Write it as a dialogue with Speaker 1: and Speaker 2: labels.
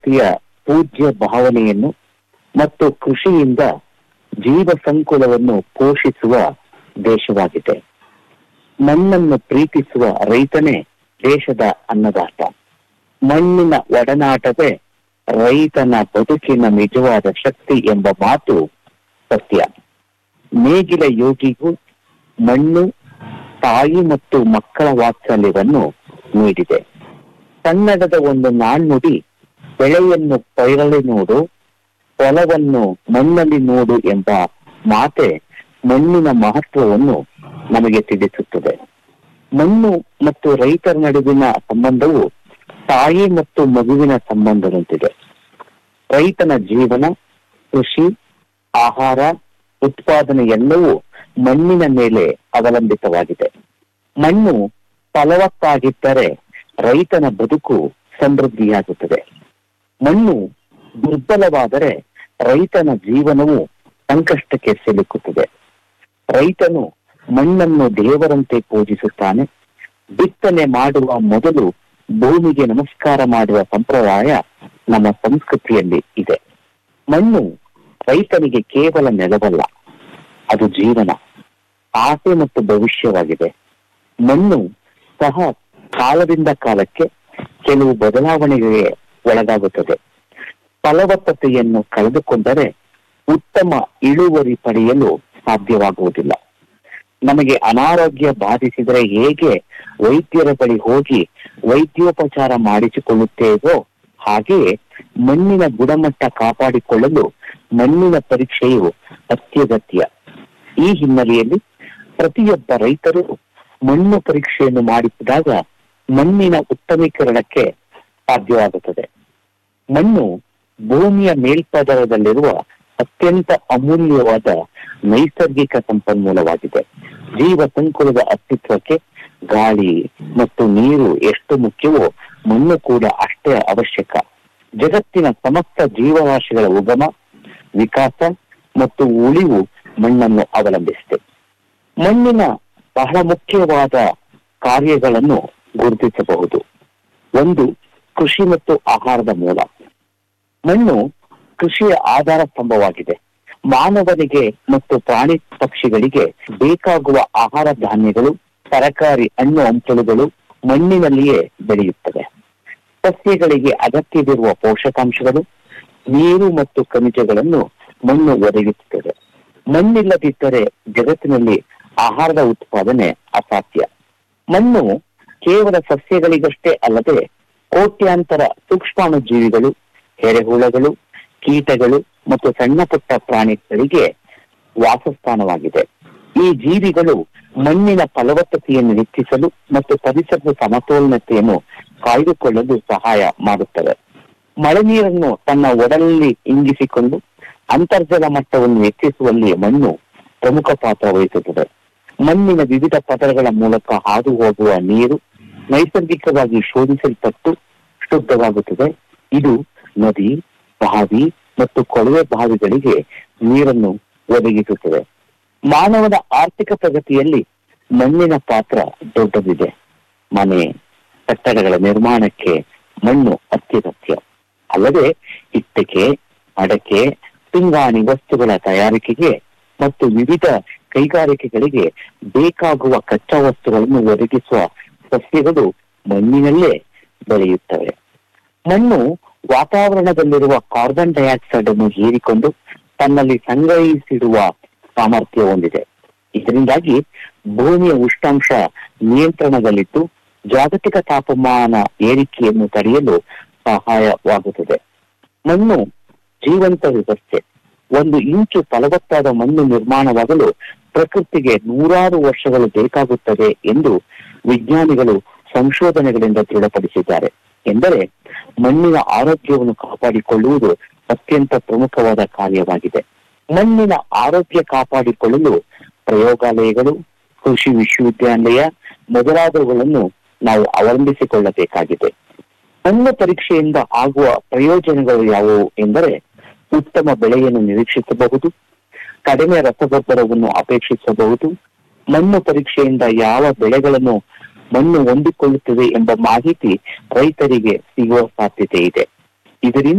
Speaker 1: ಪ್ರಕೃತಿಯ ಪೂಜ್ಯ ಭಾವನೆಯನ್ನು ಮತ್ತು ಕೃಷಿಯಿಂದ ಜೀವ ಸಂಕುಲವನ್ನು ಪೋಷಿಸುವ ದೇಶವಾಗಿದೆ ಮಣ್ಣನ್ನು ಪ್ರೀತಿಸುವ ರೈತನೇ ದೇಶದ ಅನ್ನದಾತ ಮಣ್ಣಿನ ಒಡನಾಟವೇ ರೈತನ ಬದುಕಿನ ನಿಜವಾದ ಶಕ್ತಿ ಎಂಬ ಮಾತು ಸತ್ಯ ನೇಗಿಲ ಯೋಗಿಗೂ ಮಣ್ಣು ತಾಯಿ ಮತ್ತು ಮಕ್ಕಳ ವಾತ್ಸಲ್ಯವನ್ನು ನೀಡಿದೆ ಕನ್ನಡದ ಒಂದು ನಾಣ್ಣುಡಿ ಬೆಳೆಯನ್ನು ಪೈರಳಿ ನೋಡು ಹೊಲವನ್ನು ಮಣ್ಣಲ್ಲಿ ನೋಡು ಎಂಬ ಮಾತೆ ಮಣ್ಣಿನ ಮಹತ್ವವನ್ನು ನಮಗೆ ತಿಳಿಸುತ್ತದೆ ಮಣ್ಣು ಮತ್ತು ರೈತರ ನಡುವಿನ ಸಂಬಂಧವು ತಾಯಿ ಮತ್ತು ಮಗುವಿನ ಸಂಬಂಧದಂತಿದೆ ರೈತನ ಜೀವನ ಕೃಷಿ ಆಹಾರ ಉತ್ಪಾದನೆ ಎಲ್ಲವೂ ಮಣ್ಣಿನ ಮೇಲೆ ಅವಲಂಬಿತವಾಗಿದೆ ಮಣ್ಣು ಫಲವತ್ತಾಗಿದ್ದರೆ ರೈತನ ಬದುಕು ಸಮೃದ್ಧಿಯಾಗುತ್ತದೆ ಮಣ್ಣು ದುರ್ಬಲವಾದರೆ ರೈತನ ಜೀವನವು ಸಂಕಷ್ಟಕ್ಕೆ ಸಿಲುಕುತ್ತದೆ ರೈತನು ಮಣ್ಣನ್ನು ದೇವರಂತೆ ಪೂಜಿಸುತ್ತಾನೆ ಬಿತ್ತನೆ ಮಾಡುವ ಮೊದಲು ಭೂಮಿಗೆ ನಮಸ್ಕಾರ ಮಾಡುವ ಸಂಪ್ರದಾಯ ನಮ್ಮ ಸಂಸ್ಕೃತಿಯಲ್ಲಿ ಇದೆ ಮಣ್ಣು ರೈತನಿಗೆ ಕೇವಲ ನೆಲವಲ್ಲ ಅದು ಜೀವನ ಆಸೆ ಮತ್ತು ಭವಿಷ್ಯವಾಗಿದೆ ಮಣ್ಣು ಸಹ ಕಾಲದಿಂದ ಕಾಲಕ್ಕೆ ಕೆಲವು ಬದಲಾವಣೆಗೆ ಒಳಗಾಗುತ್ತದೆ ಫಲವತ್ತತೆಯನ್ನು ಕಳೆದುಕೊಂಡರೆ ಉತ್ತಮ ಇಳುವರಿ ಪಡೆಯಲು ಸಾಧ್ಯವಾಗುವುದಿಲ್ಲ ನಮಗೆ ಅನಾರೋಗ್ಯ ಬಾಧಿಸಿದರೆ ಹೇಗೆ ವೈದ್ಯರ ಬಳಿ ಹೋಗಿ ವೈದ್ಯೋಪಚಾರ ಮಾಡಿಸಿಕೊಳ್ಳುತ್ತೇವೋ ಹಾಗೆಯೇ ಮಣ್ಣಿನ ಗುಣಮಟ್ಟ ಕಾಪಾಡಿಕೊಳ್ಳಲು ಮಣ್ಣಿನ ಪರೀಕ್ಷೆಯು ಅತ್ಯಗತ್ಯ ಈ ಹಿನ್ನೆಲೆಯಲ್ಲಿ ಪ್ರತಿಯೊಬ್ಬ ರೈತರು ಮಣ್ಣು ಪರೀಕ್ಷೆಯನ್ನು ಮಾಡಿಸಿದಾಗ ಮಣ್ಣಿನ ಉತ್ತಮೀಕರಣಕ್ಕೆ ಸಾಧ್ಯವಾಗುತ್ತದೆ ಮಣ್ಣು ಭೂಮಿಯ ಮೇಲ್ಪದರದಲ್ಲಿರುವ ಅತ್ಯಂತ ಅಮೂಲ್ಯವಾದ ನೈಸರ್ಗಿಕ ಸಂಪನ್ಮೂಲವಾಗಿದೆ ಜೀವ ಸಂಕುಲದ ಅಸ್ತಿತ್ವಕ್ಕೆ ಗಾಳಿ ಮತ್ತು ನೀರು ಎಷ್ಟು ಮುಖ್ಯವೋ ಮಣ್ಣು ಕೂಡ ಅಷ್ಟೇ ಅವಶ್ಯಕ ಜಗತ್ತಿನ ಸಮಸ್ತ ಜೀವರಾಶಿಗಳ ಉಗಮ ವಿಕಾಸ ಮತ್ತು ಉಳಿವು ಮಣ್ಣನ್ನು ಅವಲಂಬಿಸಿದೆ ಮಣ್ಣಿನ ಬಹಳ ಮುಖ್ಯವಾದ ಕಾರ್ಯಗಳನ್ನು ಗುರುತಿಸಬಹುದು ಒಂದು ಕೃಷಿ ಮತ್ತು ಆಹಾರದ ಮೂಲ ಮಣ್ಣು ಕೃಷಿಯ ಆಧಾರ ಸ್ತಂಭವಾಗಿದೆ ಮಾನವನಿಗೆ ಮತ್ತು ಪ್ರಾಣಿ ಪಕ್ಷಿಗಳಿಗೆ ಬೇಕಾಗುವ ಆಹಾರ ಧಾನ್ಯಗಳು ತರಕಾರಿ ಹಣ್ಣು ಹಂಪಲುಗಳು ಮಣ್ಣಿನಲ್ಲಿಯೇ ಬೆಳೆಯುತ್ತವೆ ಸಸ್ಯಗಳಿಗೆ ಅಗತ್ಯವಿರುವ ಪೋಷಕಾಂಶಗಳು ನೀರು ಮತ್ತು ಖನಿಜಗಳನ್ನು ಮಣ್ಣು ಒದಗಿಸುತ್ತದೆ ಮಣ್ಣಿಲ್ಲದಿದ್ದರೆ ಜಗತ್ತಿನಲ್ಲಿ ಆಹಾರದ ಉತ್ಪಾದನೆ ಅಸಾಧ್ಯ ಮಣ್ಣು ಕೇವಲ ಸಸ್ಯಗಳಿಗಷ್ಟೇ ಅಲ್ಲದೆ ಕೋಟ್ಯಾಂತರ ಸೂಕ್ಷ್ಮಾಣು ಜೀವಿಗಳು ಎರೆಹುಳಗಳು ಕೀಟಗಳು ಮತ್ತು ಸಣ್ಣ ಪುಟ್ಟ ಪ್ರಾಣಿಗಳಿಗೆ ವಾಸಸ್ಥಾನವಾಗಿದೆ ಈ ಜೀವಿಗಳು ಮಣ್ಣಿನ ಫಲವತ್ತತೆಯನ್ನು ಹೆಚ್ಚಿಸಲು ಮತ್ತು ಪರಿಸರದ ಸಮತೋಲನತೆಯನ್ನು ಕಾಯ್ದುಕೊಳ್ಳಲು ಸಹಾಯ ಮಾಡುತ್ತವೆ ಮಳೆ ನೀರನ್ನು ತನ್ನ ಒಡಲಲ್ಲಿ ಇಂಗಿಸಿಕೊಂಡು ಅಂತರ್ಜಲ ಮಟ್ಟವನ್ನು ಹೆಚ್ಚಿಸುವಲ್ಲಿ ಮಣ್ಣು ಪ್ರಮುಖ ಪಾತ್ರ ವಹಿಸುತ್ತದೆ ಮಣ್ಣಿನ ವಿವಿಧ ಪದರಗಳ ಮೂಲಕ ಹಾದು ಹೋಗುವ ನೀರು ನೈಸರ್ಗಿಕವಾಗಿ ಶೋಧಿಸಲ್ಪಟ್ಟು ಶುದ್ಧವಾಗುತ್ತದೆ ಇದು ನದಿ ಬಾವಿ ಮತ್ತು ಕೊಳವೆ ಬಾವಿಗಳಿಗೆ ನೀರನ್ನು ಒದಗಿಸುತ್ತದೆ ಮಾನವನ ಆರ್ಥಿಕ ಪ್ರಗತಿಯಲ್ಲಿ ಮಣ್ಣಿನ ಪಾತ್ರ ದೊಡ್ಡದಿದೆ ಮನೆ ಕಟ್ಟಡಗಳ ನಿರ್ಮಾಣಕ್ಕೆ ಮಣ್ಣು ಅತ್ಯಗತ್ಯ ಅಲ್ಲದೆ ಇಟ್ಟಿಗೆ ಅಡಕೆ ಪಿಂಗಾಣಿ ವಸ್ತುಗಳ ತಯಾರಿಕೆಗೆ ಮತ್ತು ವಿವಿಧ ಕೈಗಾರಿಕೆಗಳಿಗೆ ಬೇಕಾಗುವ ಕಚ್ಚಾ ವಸ್ತುಗಳನ್ನು ಒದಗಿಸುವ ಸಸ್ಯಗಳು ಮಣ್ಣಿನಲ್ಲೇ ಬೆಳೆಯುತ್ತವೆ ಮಣ್ಣು ವಾತಾವರಣದಲ್ಲಿರುವ ಕಾರ್ಬನ್ ಡೈಆಕ್ಸೈಡ್ ಅನ್ನು ಹೀರಿಕೊಂಡು ತನ್ನಲ್ಲಿ ಸಂಗ್ರಹಿಸಿಡುವ ಸಾಮರ್ಥ್ಯ ಹೊಂದಿದೆ ಇದರಿಂದಾಗಿ ಭೂಮಿಯ ಉಷ್ಣಾಂಶ ನಿಯಂತ್ರಣದಲ್ಲಿದ್ದು ಜಾಗತಿಕ ತಾಪಮಾನ ಏರಿಕೆಯನ್ನು ತಡೆಯಲು ಸಹಾಯವಾಗುತ್ತದೆ ಮಣ್ಣು ಜೀವಂತ ವ್ಯವಸ್ಥೆ ಒಂದು ಇಂಚು ಫಲವತ್ತಾದ ಮಣ್ಣು ನಿರ್ಮಾಣವಾಗಲು ಪ್ರಕೃತಿಗೆ ನೂರಾರು ವರ್ಷಗಳು ಬೇಕಾಗುತ್ತದೆ ಎಂದು ವಿಜ್ಞಾನಿಗಳು ಸಂಶೋಧನೆಗಳಿಂದ ದೃಢಪಡಿಸಿದ್ದಾರೆ ಎಂದರೆ ಮಣ್ಣಿನ ಆರೋಗ್ಯವನ್ನು ಕಾಪಾಡಿಕೊಳ್ಳುವುದು ಅತ್ಯಂತ ಪ್ರಮುಖವಾದ ಕಾರ್ಯವಾಗಿದೆ ಮಣ್ಣಿನ ಆರೋಗ್ಯ ಕಾಪಾಡಿಕೊಳ್ಳಲು ಪ್ರಯೋಗಾಲಯಗಳು ಕೃಷಿ ವಿಶ್ವವಿದ್ಯಾಲಯ ಮೊದಲಾದವುಗಳನ್ನು ನಾವು ಅವಲಂಬಿಸಿಕೊಳ್ಳಬೇಕಾಗಿದೆ ಮಣ್ಣು ಪರೀಕ್ಷೆಯಿಂದ ಆಗುವ ಪ್ರಯೋಜನಗಳು ಯಾವುವು ಎಂದರೆ ಉತ್ತಮ ಬೆಳೆಯನ್ನು ನಿರೀಕ್ಷಿಸಬಹುದು ಕಡಿಮೆ ರಸಗೊಬ್ಬರವನ್ನು ಅಪೇಕ್ಷಿಸಬಹುದು ಮಣ್ಣು ಪರೀಕ್ಷೆಯಿಂದ ಯಾವ ಬೆಳೆಗಳನ್ನು ಮಣ್ಣು ಹೊಂದಿಕೊಳ್ಳುತ್ತದೆ ಎಂಬ ಮಾಹಿತಿ ರೈತರಿಗೆ ಸಿಗುವ ಸಾಧ್ಯತೆ ಇದೆ ಇದರಿಂದ